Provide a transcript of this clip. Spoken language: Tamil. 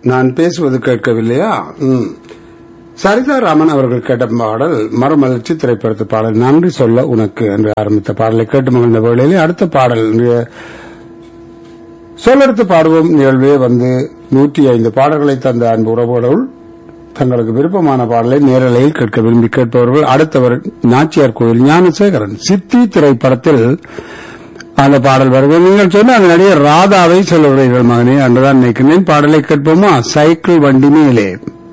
நான் பேசுவது கேட்கவில்லையா ம் சரிதா ராமன் அவர்கள் கேட்ட பாடல் மறுமலர்ச்சி திரைப்படத்து பாடல் நன்றி சொல்ல உனக்கு என்று ஆரம்பித்த பாடலை கேட்டு மகிழ்ந்த வேளையிலே அடுத்த பாடல் இன்றைய சொல்லெடுத்து பாடுவோம் நிகழ்வே வந்து நூற்றி ஐந்து பாடல்களை தந்த அன்பு உறவுகளுள் தங்களுக்கு விருப்பமான பாடலை நேரலையில் கேட்க விரும்பி கேட்பவர்கள் அடுத்தவர் நாச்சியார் கோயில் ஞானசேகரன் சித்தி திரைப்படத்தில் அந்த பாடல் வருகிறது நீங்கள் சொன்ன அந்த நடிகர் ராதாவை சொல்லுகிறீர்கள் மகனே அன்றுதான் நினைக்கிறேன் பாடலை கேட்போமா சைக்கிள் வண்டி மேலே